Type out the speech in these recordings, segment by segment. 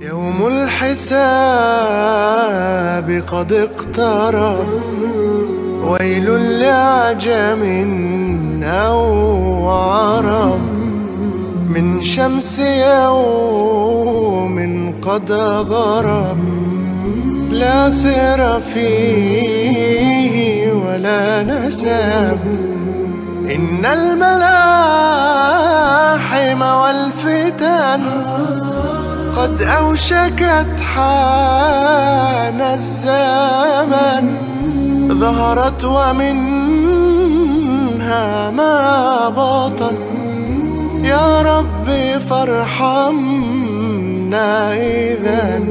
يوم الحساب قد اقترب ويل لعجم أو عرب من شمس يوم قد غرب لا سر فيه ولا نسب إن الملاحم والفتن قد أوشكت حان الزمن ظهرت ومنها ما بطن يا ربي فارحمنا إذا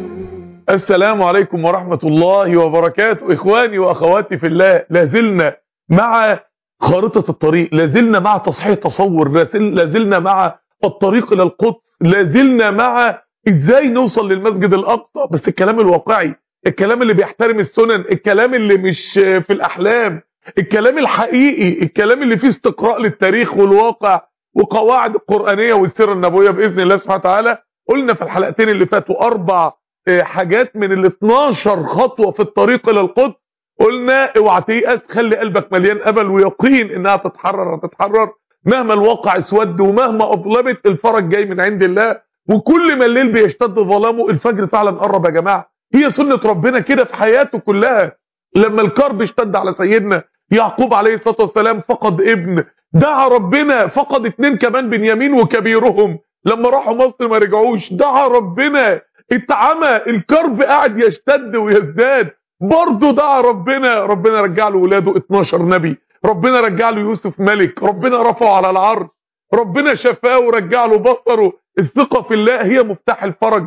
السلام عليكم ورحمة الله وبركاته إخواني وأخواتي في الله لازلنا مع خارطة الطريق لازلنا مع تصحيح تصور لازلنا مع الطريق إلى القدس لازلنا مع إزاي نوصل للمسجد الأقصى بس الكلام الواقعي الكلام اللي بيحترم السنن الكلام اللي مش في الأحلام الكلام الحقيقي الكلام اللي فيه استقراء للتاريخ والواقع وقواعد القرآنية والسيرة النبوية بإذن الله سبحانه وتعالى قلنا في الحلقتين اللي فاتوا أربع حاجات من ال 12 خطوة في الطريق إلى القدس قلنا اوعى تيأس خلي قلبك مليان أمل ويقين إنها تتحرر هتتحرر مهما الواقع اسود ومهما أظلمت الفرج جاي من عند الله وكل ما الليل بيشتد ظلامه الفجر فعلا قرب يا جماعة هي سنة ربنا كده في حياته كلها لما الكرب اشتد على سيدنا يعقوب عليه الصلاة والسلام فقد ابن دعا ربنا فقد اتنين كمان بنيامين وكبيرهم لما راحوا مصر ما رجعوش دعا ربنا اتعمى الكرب قاعد يشتد ويزداد برضه دعا ربنا ربنا رجع له ولاده 12 نبي ربنا رجع له يوسف ملك ربنا رفعه على العرش ربنا شفاه ورجع له بصره الثقة في الله هي مفتاح الفرج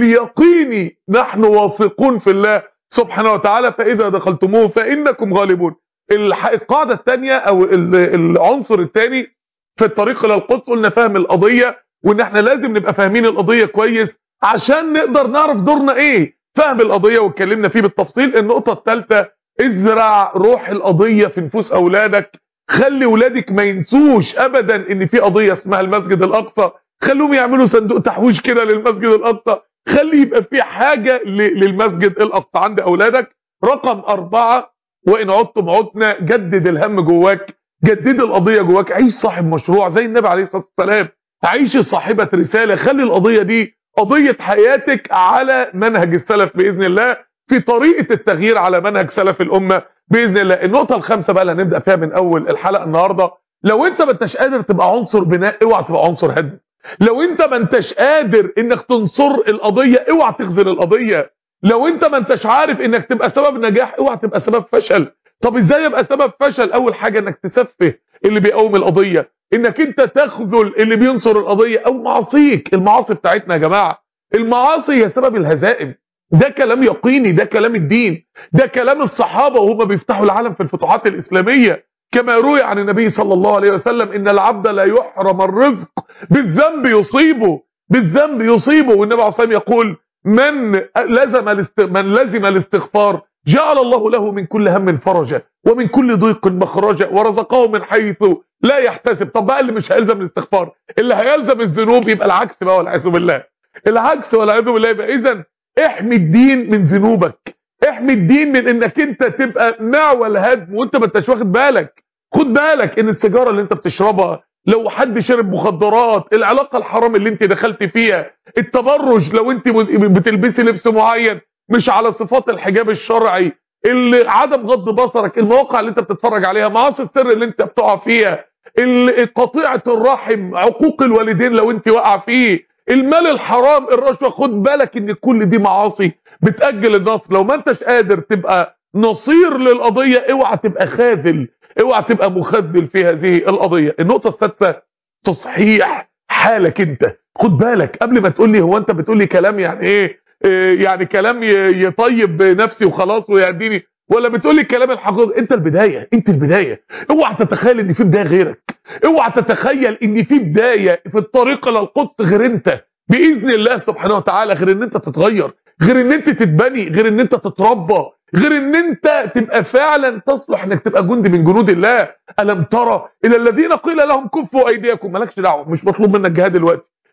اليقيني نحن واثقون في الله سبحانه وتعالى فإذا دخلتموه فإنكم غالبون القاعدة الثانية أو العنصر الثاني في الطريق إلى القدس قلنا فهم القضية وإن احنا لازم نبقى فاهمين القضية كويس عشان نقدر نعرف دورنا إيه فهم القضية واتكلمنا فيه بالتفصيل النقطة الثالثة ازرع روح القضية في نفوس أولادك خلي ولادك ما ينسوش أبدا إن في قضية اسمها المسجد الأقصى خلوهم يعملوا صندوق تحويش كده للمسجد الأقصى خلي يبقى في حاجة للمسجد الأقصى عند أولادك رقم أربعة وإن عدتم عدنا جدد الهم جواك جدد القضية جواك عيش صاحب مشروع زي النبي عليه الصلاة والسلام عيش صاحبة رسالة خلي القضية دي قضية حياتك على منهج السلف بإذن الله في طريقة التغيير على منهج سلف الأمة بإذن الله النقطة الخامسة بقى اللي هنبدأ فيها من أول الحلقة النهاردة لو أنت ما انتش قادر تبقى عنصر بناء اوعى تبقى عنصر هدم لو انت ما انتش قادر انك تنصر القضية اوعى تخذل القضية لو انت ما انتش عارف انك تبقى سبب نجاح اوعى تبقى سبب فشل طب ازاي ابقى سبب فشل اول حاجة انك تسفه اللي بيقوم القضية انك انت تخذل اللي بينصر القضية او معاصيك المعاصي بتاعتنا يا جماعة المعاصي هي سبب الهزائم ده كلام يقيني ده كلام الدين ده كلام الصحابة وهم بيفتحوا العالم في الفتوحات الإسلامية كما روي عن النبي صلى الله عليه وسلم إن العبد لا يحرم الرزق بالذنب يصيبه بالذنب يصيبه والنبي عليه الصلاة يقول من لزم الاست... من لزم الاستغفار جعل الله له من كل هم فرجا ومن كل ضيق مخرجا ورزقه من حيث لا يحتسب طب بقى اللي مش هيلزم الاستغفار اللي هيلزم الذنوب يبقى العكس بقى والعياذ بالله العكس والعياذ بالله يبقى اذا احمي الدين من ذنوبك احمي الدين من انك انت تبقى معول هدم وانت ما انتش واخد بالك خد بالك ان السيجاره اللي انت بتشربها لو حد شرب مخدرات العلاقه الحرام اللي انت دخلت فيها التبرج لو انت بتلبسي لبس معين مش على صفات الحجاب الشرعي اللي عدم غض بصرك المواقع اللي انت بتتفرج عليها معاصي السر اللي انت بتقع فيها قطيعه الرحم عقوق الوالدين لو انت واقع فيه المال الحرام الرشوه خد بالك ان كل دي معاصي بتاجل النصر لو ما انتش قادر تبقى نصير للقضيه اوعى تبقى خاذل اوعى تبقى مخذل في هذه القضيه النقطه السادسه تصحيح حالك انت خد بالك قبل ما تقول لي هو انت بتقول لي كلام يعني ايه, إيه يعني كلام يطيب نفسي وخلاص ويهديني ولا بتقول لي الكلام الحقيقي انت البدايه انت البدايه اوعى تتخيل ان في بدايه غيرك اوعى تتخيل ان في بدايه في الطريق الى القدس غير انت باذن الله سبحانه وتعالى غير ان انت تتغير غير ان انت تتبني غير ان انت تتربى غير ان انت تبقى فعلا تصلح انك تبقى جندي من جنود الله الم ترى الى الذين قيل لهم كفوا ايديكم مالكش دعوه مش مطلوب منك جهاد دلوقتي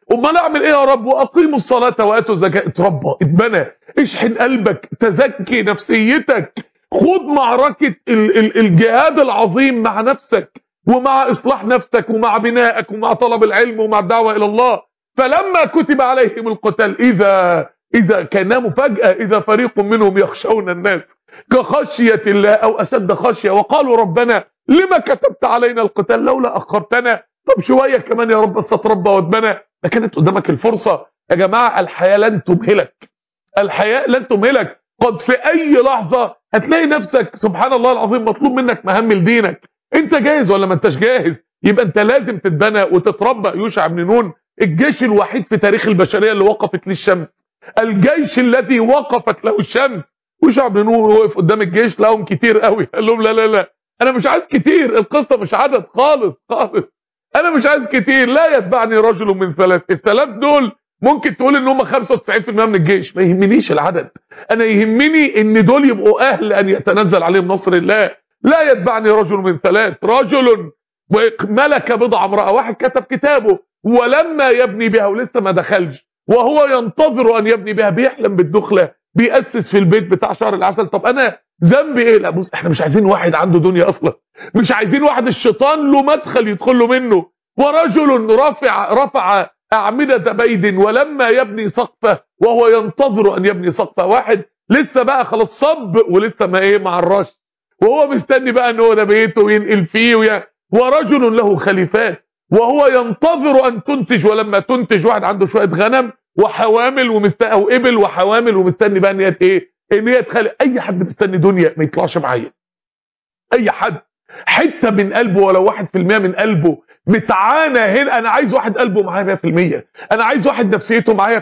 امال اعمل ايه يا رب واقيموا الصلاه واتوا الزكاه اتربى اتبنى اشحن قلبك تزكي نفسيتك خد معركه ال ال الجهاد العظيم مع نفسك ومع اصلاح نفسك ومع بنائك ومع طلب العلم ومع الدعوه الى الله فلما كتب عليهم القتال اذا اذا كان مفاجاه اذا فريق منهم يخشون الناس كخشيه الله او اشد خشيه وقالوا ربنا لما كتبت علينا القتال لولا اخرتنا طب شويه كمان يا رب بس اتربى واتبنى كانت قدامك الفرصه يا جماعه الحياه لن تمهلك الحياه لن تمهلك قد في اي لحظه هتلاقي نفسك سبحان الله العظيم مطلوب منك مهام لدينك انت جاهز ولا ما انتش جاهز يبقى انت لازم تتبنى وتتربى يوشع بن نون الجيش الوحيد في تاريخ البشريه اللي وقفت للشمس الجيش الذي وقفت له الشمس يوشع بن نون وقف قدام الجيش لهم كتير قوي قال لهم لا لا لا انا مش عايز كتير القصه مش عدد خالص خالص انا مش عايز كتير لا يتبعني رجل من ثلاث الثلاث دول ممكن تقول ان هم 95% من الجيش ما يهمنيش العدد انا يهمني ان دول يبقوا اهل ان يتنزل عليهم نصر الله لا يتبعني رجل من ثلاث رجل ملك بضع امرأة واحد كتب كتابه ولما يبني بها ولسه ما دخلش وهو ينتظر ان يبني بها بيحلم بالدخلة بيأسس في البيت بتاع شهر العسل طب انا ذنبي ايه لا بص احنا مش عايزين واحد عنده دنيا اصلا مش عايزين واحد الشيطان له مدخل يدخل له منه ورجل رفع رفع أعمدة بيد ولما يبني سقفه وهو ينتظر أن يبني سقفه واحد لسه بقى خلاص صب ولسه ما ايه مع الرش وهو مستني بقى ان هو ده بيته وينقل فيه ويا ورجل له خليفات وهو ينتظر ان تنتج ولما تنتج واحد عنده شويه غنم وحوامل ومستني او ابل وحوامل ومستني بقى ان هي ايه ان هي تخلق اي حد مستني دنيا ما يطلعش معايا اي حد حته من قلبه ولو واحد في المية من قلبه متعانى هنا انا عايز واحد قلبه معايا 100% انا عايز واحد نفسيته معايا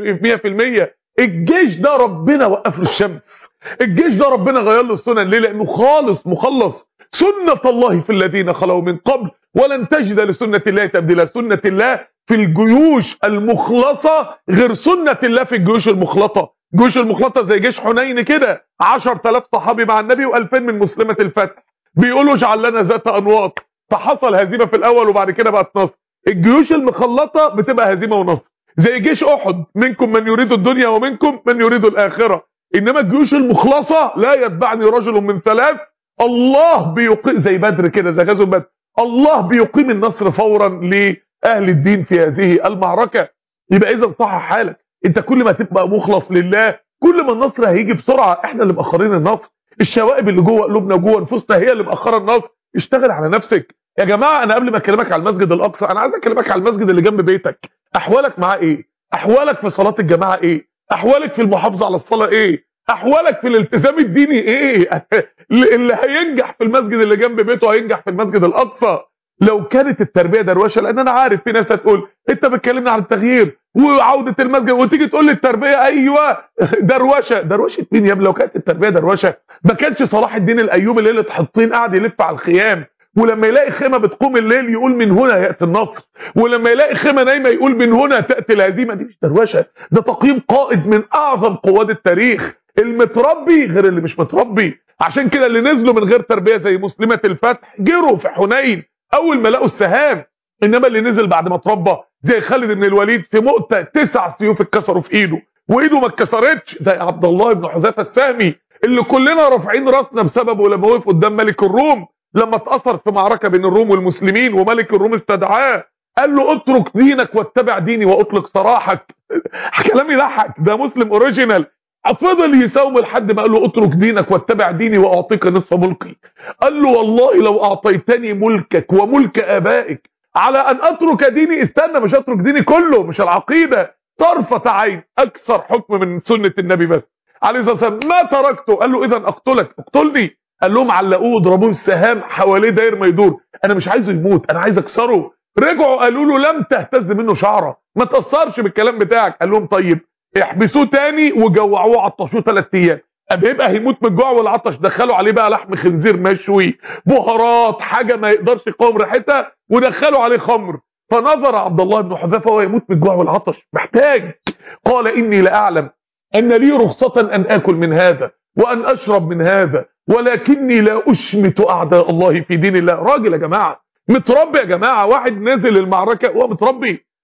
100% الجيش ده ربنا وقف له الشمس الجيش ده ربنا غير له السنن ليه لانه خالص مخلص سنة الله في الذين خلوا من قبل ولن تجد لسنة الله تبديلا سنة الله في الجيوش المخلصة غير سنة الله في الجيوش المخلطة جيوش المخلطة زي جيش حنين كده 10000 صحابي مع النبي و2000 من مسلمة الفتح بيقولوا اجعل لنا ذات انواط فحصل هزيمه في الاول وبعد كده بقت نصر الجيوش المخلطه بتبقى هزيمه ونصر زي جيش احد منكم من يريد الدنيا ومنكم من يريد الاخره انما الجيوش المخلصه لا يتبعني رجل من ثلاث الله بيقيم زي بدر كده زي غزوه بدر الله بيقيم النصر فورا لاهل الدين في هذه المعركه يبقى اذا صح حالك انت كل ما تبقى مخلص لله كل ما النصر هيجي بسرعه احنا اللي مأخرين النصر الشوائب اللي جوه قلوبنا جوه نفوسنا هي اللي مأخره النصر اشتغل على نفسك يا جماعه انا قبل ما اكلمك على المسجد الاقصى انا عايز اكلمك على المسجد اللي جنب بيتك احوالك معاه ايه احوالك في صلاه الجماعه ايه احوالك في المحافظه على الصلاه ايه احوالك في الالتزام الديني ايه اللي هينجح في المسجد اللي جنب بيته هينجح في المسجد الاقصى لو كانت التربيه دروشه لان انا عارف في ناس هتقول انت بتكلمنا عن التغيير وعوده المسجد وتيجي تقول لي التربيه ايوه دروشه دروشه مين يا ابني لو كانت التربيه دروشه ما كانش صلاح الدين الايوبي ليله حطين قاعد يلف على الخيام ولما يلاقي خيمه بتقوم الليل يقول من هنا ياتي النصر ولما يلاقي خيمه نايمه يقول من هنا تاتي الهزيمه دي مش دروشه ده تقييم قائد من اعظم قواد التاريخ المتربي غير اللي مش متربي عشان كده اللي نزلوا من غير تربيه زي مسلمه الفتح جروا في حنين اول ما لقوا السهام انما اللي نزل بعد ما اتربى زي خالد بن الوليد في مؤتة تسع سيوف اتكسروا في ايده وايده ما اتكسرتش زي عبد الله بن حذافه السهمي اللي كلنا رافعين راسنا بسببه لما وقف قدام ملك الروم لما اتأثر في معركة بين الروم والمسلمين وملك الروم استدعاه قال له اترك دينك واتبع ديني واطلق سراحك كلام يضحك ده مسلم اوريجينال فضل يساوم لحد ما قال له اترك دينك واتبع ديني واعطيك نصف ملكي قال له والله لو اعطيتني ملكك وملك ابائك على ان اترك ديني استنى مش اترك ديني كله مش العقيده طرفه عين اكثر حكم من سنه النبي بس عليه الصلاه والسلام ما تركته قال له اذا اقتلك اقتلني قال لهم علقوه وضربوه السهام حواليه داير ما يدور انا مش عايزه يموت انا عايز اكسره رجعوا قالوا له لم تهتز منه شعره ما تاثرش بالكلام بتاعك قال لهم طيب احبسوه تاني وجوعوه عطشوه ثلاث ايام بيبقى هيموت من الجوع والعطش دخلوا عليه بقى لحم خنزير مشوي بهارات حاجه ما يقدرش يقاوم ريحتها ودخلوا عليه خمر فنظر عبد الله بن حذافه وهو يموت من الجوع والعطش محتاج قال اني لاعلم ان لي رخصه ان اكل من هذا وان اشرب من هذا ولكني لا اشمت اعداء الله في دين الله راجل يا جماعه متربي يا جماعه واحد نازل المعركه وهو متربي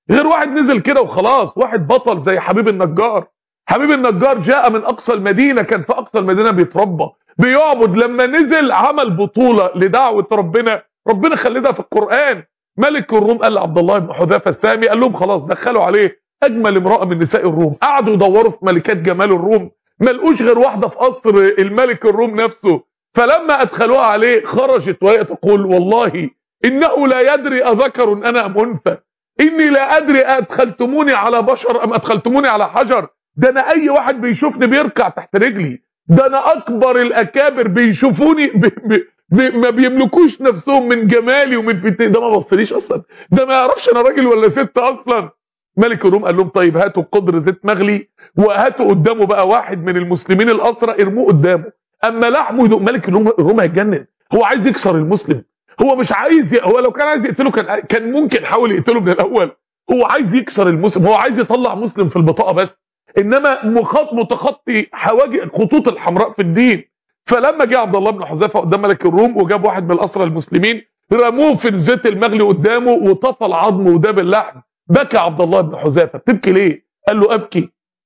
غير واحد نزل كده وخلاص واحد بطل زي حبيب النجار حبيب النجار جاء من اقصى المدينه كان في اقصى المدينه بيتربى بيعبد لما نزل عمل بطوله لدعوه ربنا ربنا خلدها في القران ملك الروم قال لعبد الله بن حذافه السامي قال لهم خلاص دخلوا عليه اجمل امراه من نساء الروم قعدوا يدوروا في ملكات جمال الروم ما لقوش غير واحده في قصر الملك الروم نفسه فلما ادخلوها عليه خرجت وهي تقول والله انه لا يدري اذكر انا ام انثى اني لا ادري ادخلتموني على بشر ام ادخلتموني على حجر ده انا اي واحد بيشوفني بيركع تحت رجلي ده انا اكبر الاكابر بيشوفوني بي بي بي ما بيملكوش نفسهم من جمالي ومن فتني ده ما بصليش اصلا ده ما يعرفش انا راجل ولا ست اصلا ملك الروم قال لهم طيب هاتوا قدر زيت مغلي وهاتوا قدامه بقى واحد من المسلمين الاسرى ارموه قدامه اما لحمه يدوق ملك الروم الروم هيتجنن هو عايز يكسر المسلم هو مش عايز ي... هو لو كان عايز يقتله كان كان ممكن حاول يقتله من الاول هو عايز يكسر المسلم هو عايز يطلع مسلم في البطاقه بس انما مخاط متخطي حواجز الخطوط الحمراء في الدين فلما جه عبد الله بن حذافه قدام ملك الروم وجاب واحد من الاسرى المسلمين رموه في الزيت المغلي قدامه وطفى العظم وداب اللحم بكى عبد الله بن حذافه تبكي ليه قال له ابكي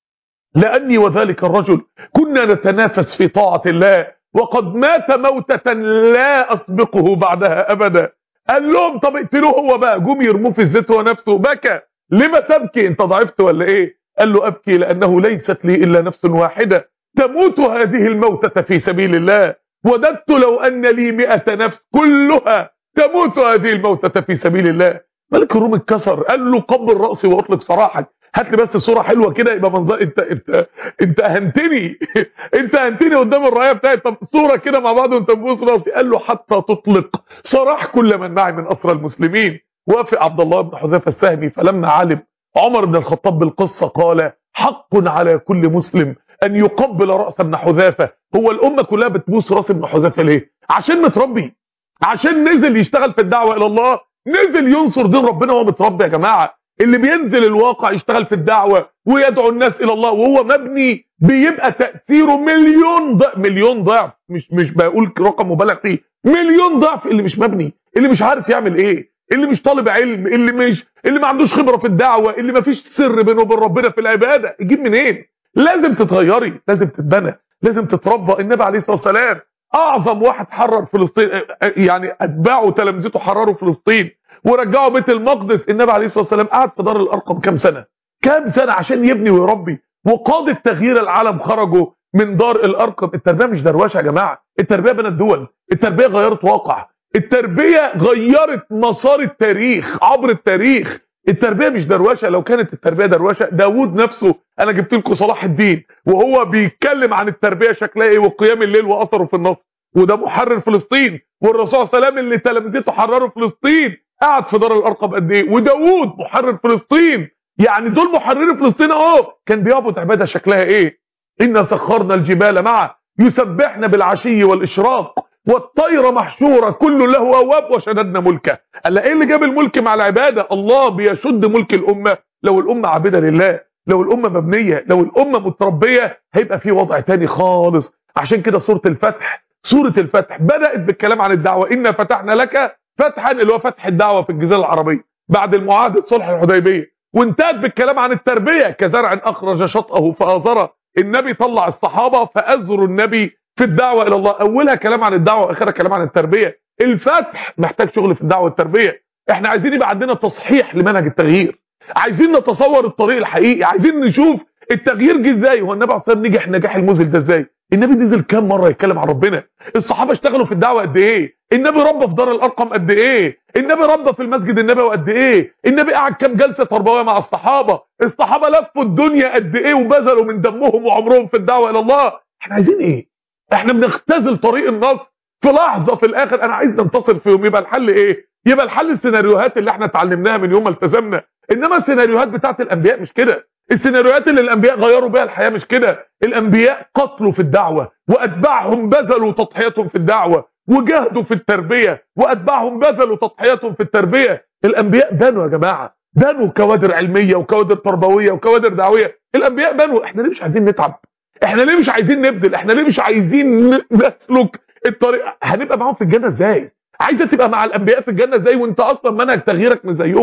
لاني وذلك الرجل كنا نتنافس في طاعه الله وقد مات موتة لا اسبقه بعدها ابدا قال لهم طب اقتلوه هو بقى جم يرموه في الزيت هو نفسه بكى لما تبكي انت ضعفت ولا ايه قال له ابكي لانه ليست لي الا نفس واحده تموت هذه الموتة في سبيل الله وددت لو ان لي مئة نفس كلها تموت هذه الموتة في سبيل الله ملك الروم اتكسر قال له قبل راسي واطلق سراحك هات لي بس صوره حلوه كده يبقى منظر انت انت انت اهنتني انت اهنتني قدام الرايه بتاعتي طب صوره كده مع بعض وانت بتبوس راسي قال له حتى تطلق سراح كل من معي من اسرى المسلمين وافق عبد الله بن حذافه السهمي فلما علم عمر بن الخطاب بالقصه قال حق على كل مسلم ان يقبل راس ابن حذافه هو الامه كلها بتبوس راس ابن حذافه ليه عشان متربي عشان نزل يشتغل في الدعوه الى الله نزل ينصر دين ربنا وهو متربي يا جماعه اللي بينزل الواقع يشتغل في الدعوة ويدعو الناس إلى الله وهو مبني بيبقى تأثيره مليون ضعف مليون ضعف مش مش بقول رقم مبالغ فيه مليون ضعف اللي مش مبني اللي مش عارف يعمل ايه اللي مش طالب علم اللي مش اللي ما عندوش خبرة في الدعوة اللي ما فيش سر بينه وبين ربنا في العبادة يجيب منين إيه؟ لازم تتغيري لازم تتبنى لازم تتربى النبي عليه الصلاة والسلام اعظم واحد حرر فلسطين يعني اتباعه وتلامذته حرروا فلسطين ورجعوا بيت المقدس النبي عليه الصلاه والسلام قعد في دار الارقم كام سنه كام سنه عشان يبني ويربي وقاده تغيير العالم خرجوا من دار الارقم التربيه مش دروشه يا جماعه التربيه بين الدول التربيه غيرت واقع التربيه غيرت مسار التاريخ عبر التاريخ التربيه مش دروشه لو كانت التربيه دروشه داوود نفسه انا جبت لكم صلاح الدين وهو بيتكلم عن التربيه شكلها ايه وقيام الليل واثره في النصر وده محرر فلسطين والرسول صلى الله عليه وسلم اللي تلامذته حرروا فلسطين قعد في دار الارقم قد ايه وداوود محرر فلسطين يعني دول محررين فلسطين اهو كان بيعبد عباده شكلها ايه إنا سخرنا الجبال معه يسبحن بالعشي والإشراق والطير محشورة كل له أواب وشددنا ملكه قال ايه اللي جاب الملك مع العبادة الله بيشد ملك الأمة لو الأمة عابدة لله لو الأمة مبنية لو الأمة متربية هيبقى في وضع تاني خالص عشان كده سورة الفتح سورة الفتح بدأت بالكلام عن الدعوة إنا فتحنا لك فتحا اللي هو فتح الدعوة في الجزيرة العربية بعد المعاهدة صلح الحديبية وانتهت بالكلام عن التربية كزرع أخرج شطأه فآزره النبي طلع الصحابة فأزروا النبي في الدعوة إلى الله أولها كلام عن الدعوة وآخرها كلام عن التربية الفتح محتاج شغل في الدعوة والتربية احنا عايزين يبقى عندنا تصحيح لمنهج التغيير عايزين نتصور الطريق الحقيقي عايزين نشوف التغيير جه ازاي هو النبي عليه الصلاه والسلام نجح النجاح المذهل ده ازاي النبي نزل كام مره يتكلم عن ربنا الصحابه اشتغلوا في الدعوه قد ايه النبي ربى في دار الارقم قد ايه النبي ربى في المسجد النبوي قد ايه النبي قعد كام جلسه تربويه مع الصحابه الصحابه لفوا الدنيا قد ايه وبذلوا من دمهم وعمرهم في الدعوه الى الله احنا عايزين ايه احنا بنختزل طريق النصر في لحظه في الاخر انا عايز ننتصر في يوم يبقى الحل ايه يبقى الحل السيناريوهات اللي احنا اتعلمناها من يوم ما التزمنا انما السيناريوهات بتاعت الانبياء مش كده السيناريوهات اللي الانبياء غيروا بيها الحياه مش كده الانبياء قتلوا في الدعوه واتباعهم بذلوا تضحياتهم في الدعوه وجاهدوا في التربيه واتباعهم بذلوا تضحياتهم في التربيه الانبياء بنوا يا جماعه بنوا كوادر علميه وكوادر تربويه وكوادر دعويه الانبياء بنوا احنا ليه مش عايزين نتعب احنا ليه مش عايزين نبذل احنا ليه مش عايزين نسلك الطريق هنبقى معاهم في الجنه ازاي عايزه تبقى مع الانبياء في الجنه ازاي وانت اصلا منهج تغييرك من زيهم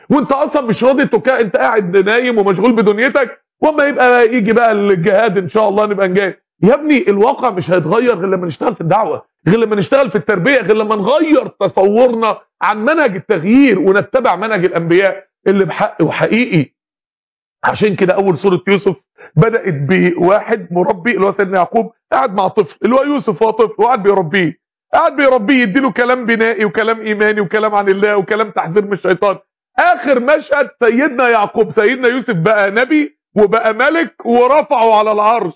وانت اصلا مش راضي تكا انت قاعد نايم ومشغول بدنيتك واما يبقى يجي بقى الجهاد ان شاء الله نبقى نجاهد يا ابني الواقع مش هيتغير غير لما نشتغل في الدعوه غير لما نشتغل في التربيه غير لما نغير تصورنا عن منهج التغيير ونتبع منهج الانبياء اللي بحق وحقيقي عشان كده اول سوره يوسف بدات بواحد مربي اللي هو سيدنا يعقوب قاعد مع طفل اللي هو يوسف هو طفل وقاعد بيربيه قاعد بيربيه يديله كلام بنائي وكلام ايماني وكلام عن الله وكلام تحذير من الشيطان اخر مشهد سيدنا يعقوب سيدنا يوسف بقى نبي وبقى ملك ورفعه على العرش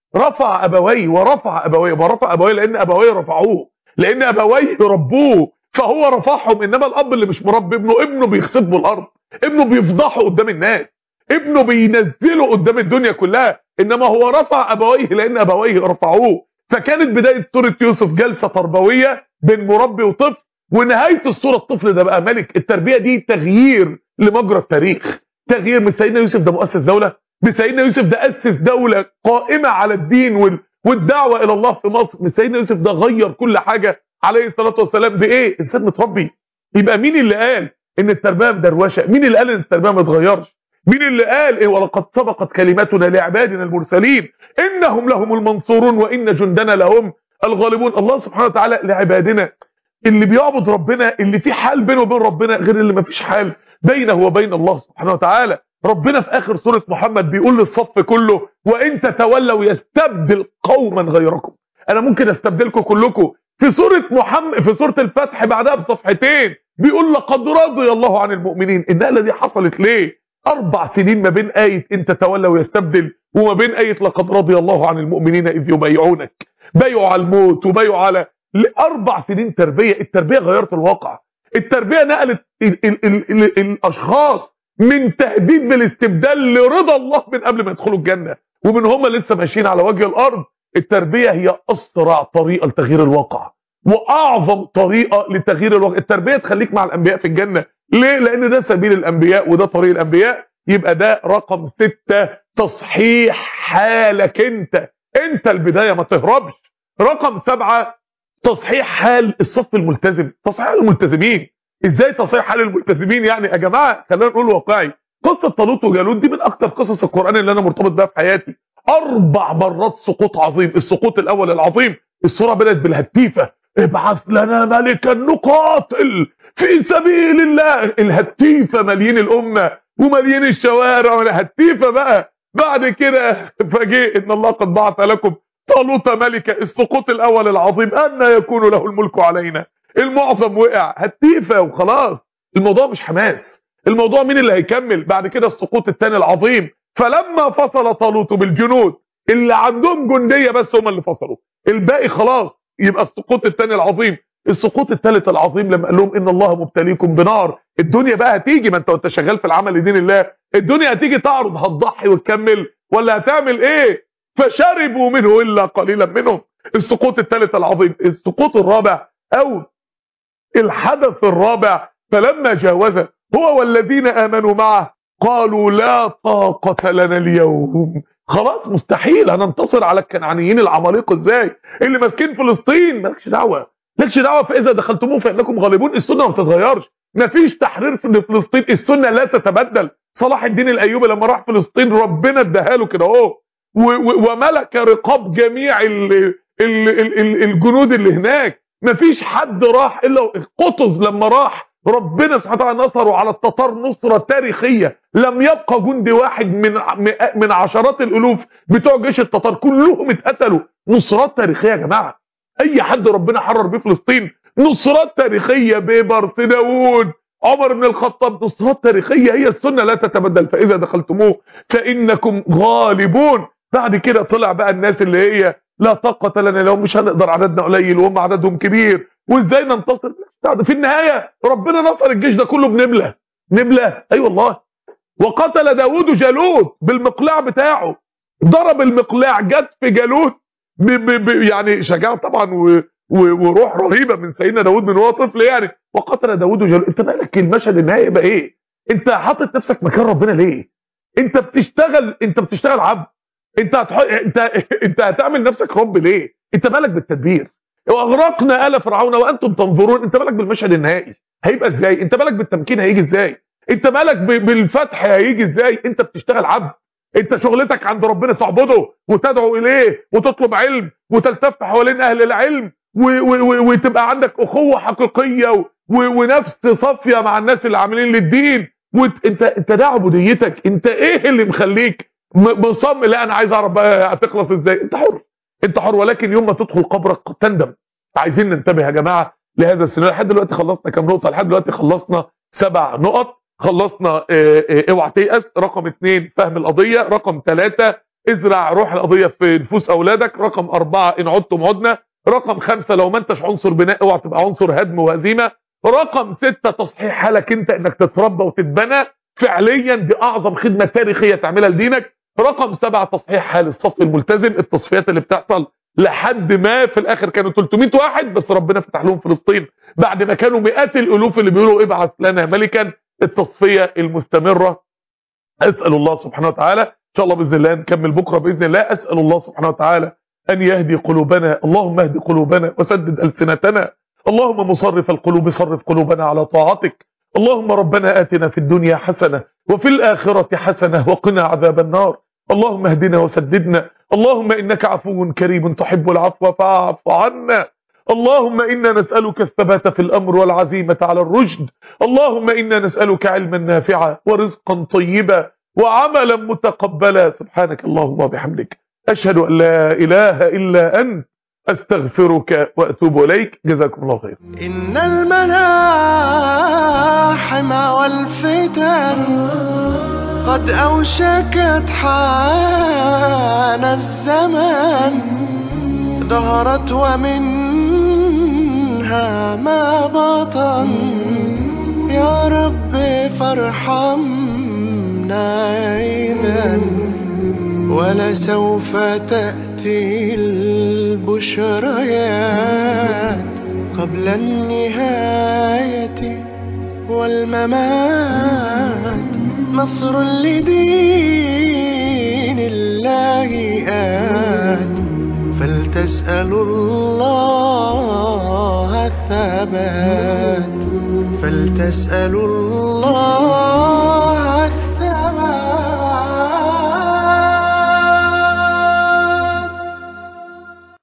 رفع ابويه ورفع ابويه ورفع ابويه لان ابويه رفعوه لان ابويه ربوه فهو رفعهم انما الاب اللي مش مربي ابنه ابنه بيخسفه الارض ابنه بيفضحه قدام الناس ابنه بينزله قدام الدنيا كلها انما هو رفع ابويه لان ابويه رفعوه فكانت بدايه سوره يوسف جلسه تربويه بين مربي وطفل ونهايه الصوره الطفل ده بقى ملك التربيه دي تغيير لمجرى التاريخ تغيير من سيدنا يوسف ده مؤسس دوله بسيدنا يوسف ده اسس دوله قائمه على الدين وال... والدعوه الى الله في مصر من سيدنا يوسف ده غير كل حاجه عليه الصلاه والسلام بايه انسان متربي يبقى مين اللي قال ان التربيه مدروشه مين اللي قال ان التربيه ما اتغيرش مين اللي قال إيه ولقد سبقت كلمتنا لعبادنا المرسلين انهم لهم المنصورون وان جندنا لهم الغالبون الله سبحانه وتعالى لعبادنا اللي بيعبد ربنا اللي في حال بينه وبين ربنا غير اللي ما فيش حال بينه وبين الله سبحانه وتعالى ربنا في اخر سوره محمد بيقول للصف كله وان تتولوا يستبدل قوما غيركم انا ممكن استبدلكم كلكم في سوره محمد في سوره الفتح بعدها بصفحتين بيقول لقد رضي الله عن المؤمنين النقله دي حصلت ليه اربع سنين ما بين ايه ان تتولى ويستبدل وما بين ايه لقد رضي الله عن المؤمنين اذ يبايعونك بايعوا على الموت وبايعوا على اربع سنين تربيه التربيه غيرت الواقع التربيه نقلت ال ال ال ال الاشخاص من تهديد بالاستبدال لرضا الله من قبل ما يدخلوا الجنه ومن هم لسه ماشيين على وجه الارض التربيه هي اسرع طريقه لتغيير الواقع واعظم طريقه لتغيير الواقع التربيه تخليك مع الانبياء في الجنه ليه لان ده سبيل الانبياء وده طريق الانبياء يبقى ده رقم ستة تصحيح حالك انت انت البداية ما تهربش رقم سبعة تصحيح حال الصف الملتزم تصحيح الملتزمين ازاي تصحيح حال الملتزمين يعني يا جماعة خلينا نقول واقعي قصة طالوت وجالوت دي من اكتر قصص القرآن اللي انا مرتبط بها في حياتي اربع مرات سقوط عظيم السقوط الاول العظيم الصورة بدأت بالهتيفة ابعث لنا ملكا نقاتل في سبيل الله الهتيفة مليين الامة ومليين الشوارع والهتيفة بقى بعد كده فجاء ان الله قد بعث لكم طالوت ملكا السقوط الاول العظيم ان يكون له الملك علينا المعظم وقع هتيفة وخلاص الموضوع مش حماس الموضوع مين اللي هيكمل بعد كده السقوط الثاني العظيم فلما فصل طالوت بالجنود اللي عندهم جندية بس هم اللي فصلوا الباقي خلاص يبقى السقوط الثاني العظيم السقوط الثالث العظيم لما قال لهم ان الله مبتليكم بنار الدنيا بقى هتيجي ما انت وانت شغال في العمل لدين الله الدنيا هتيجي تعرض هتضحي وتكمل ولا هتعمل ايه فشربوا منه الا قليلا منهم السقوط الثالث العظيم السقوط الرابع او الحدث الرابع فلما جاوزه هو والذين امنوا معه قالوا لا طاقة لنا اليوم خلاص مستحيل هننتصر على الكنعانيين العمالقه ازاي اللي ماسكين فلسطين مالكش دعوه مالكش دعوه فاذا دخلتموه فانكم غالبون السنه ما بتتغيرش مفيش تحرير في فلسطين السنه لا تتبدل صلاح الدين الايوبي لما راح فلسطين ربنا اداها له كده اهو وملك رقاب جميع ال ال ال الجنود اللي هناك مفيش حد راح الا قطز لما راح ربنا سبحانه وتعالى نصره على التتار نصرة تاريخية لم يبقى جندي واحد من من عشرات الالوف بتوع جيش التتار كلهم اتقتلوا نصرات تاريخية يا جماعة اي حد ربنا حرر بيه فلسطين نصرات تاريخية بيبرس داوود عمر بن الخطاب نصرات تاريخية هي السنة لا تتبدل فاذا دخلتموه فانكم غالبون بعد كده طلع بقى الناس اللي هي لا طاقة لنا لو مش هنقدر عددنا قليل وهم عددهم كبير وازاي ننتصر في النهاية ربنا نصر الجيش ده كله بنبلة نبلة اي أيوة والله وقتل داود جالوت بالمقلاع بتاعه ضرب المقلاع جت في جالوت ب ب ب يعني شجاعة طبعا و و وروح رهيبة من سيدنا داود من هو طفل يعني وقتل داود جالوت انت مالك المشهد النهائي يبقى ايه انت حاطط نفسك مكان ربنا ليه انت بتشتغل انت بتشتغل عبد انت هتح... انت انت هتعمل نفسك رب ليه انت مالك بالتدبير واغرقنا آل فرعون وانتم تنظرون انت مالك بالمشهد النهائي هيبقى ازاي انت مالك بالتمكين هيجي ازاي انت مالك ب- بالفتح هيجي ازاي انت بتشتغل عبد انت شغلتك عند ربنا تعبده وتدعو اليه وتطلب علم وتلتف حوالين اهل العلم و و و وتبقى عندك اخوه حقيقيه و و ونفس صافيه مع الناس اللي عاملين للدين وانت انت ده عبوديتك انت ايه اللي مخليك م- مصمم لا انا عايز اعرف بقى هتخلص ازاي انت حر انت حر ولكن يوم ما تدخل قبرك تندم عايزين ننتبه يا جماعه لهذا السيناريو لحد دلوقتي خلصنا كام نقطه لحد دلوقتي خلصنا سبع نقط خلصنا اه، اه، اوعى تيأس رقم اثنين فهم القضيه رقم ثلاثة ازرع روح القضيه في نفوس اولادك رقم أربعة ان عدتم عدنا رقم خمسة لو ما انتش عنصر بناء اوعى تبقى عنصر هدم وهزيمه رقم ستة تصحيح حالك انت انك تتربى وتتبنى فعليا دي اعظم خدمه تاريخيه تعملها لدينك رقم سبعة تصحيح حال الصف الملتزم التصفيات اللي بتحصل لحد ما في الاخر كانوا 300 واحد بس ربنا فتح لهم فلسطين بعد ما كانوا مئات الالوف اللي بيقولوا ابعث لنا ملكا التصفيه المستمره اسال الله سبحانه وتعالى ان شاء الله باذن الله نكمل بكره باذن الله اسال الله سبحانه وتعالى ان يهدي قلوبنا اللهم اهد قلوبنا وسدد السنتنا اللهم مصرف القلوب صرف قلوبنا على طاعتك اللهم ربنا آتنا في الدنيا حسنة وفي الآخرة حسنة وقنا عذاب النار اللهم اهدنا وسددنا اللهم إنك عفو كريم تحب العفو فاعف عنا اللهم إنا نسألك الثبات في الأمر والعزيمة على الرشد اللهم إنا نسألك علما نافعا ورزقا طيبا وعملا متقبلا سبحانك اللهم وبحمدك أشهد أن لا إله إلا أنت أستغفرك وأتوب إليك جزاكم الله خير إن الملاحم والفتن قد أوشكت حان الزمان ظهرت ومنها ما بطن يا رب فارحمنا إذا ولسوف تأتي البشريات قبل النهاية والممات نصر لدين الله آت فلتسألوا الله الثبات فلتسألوا الله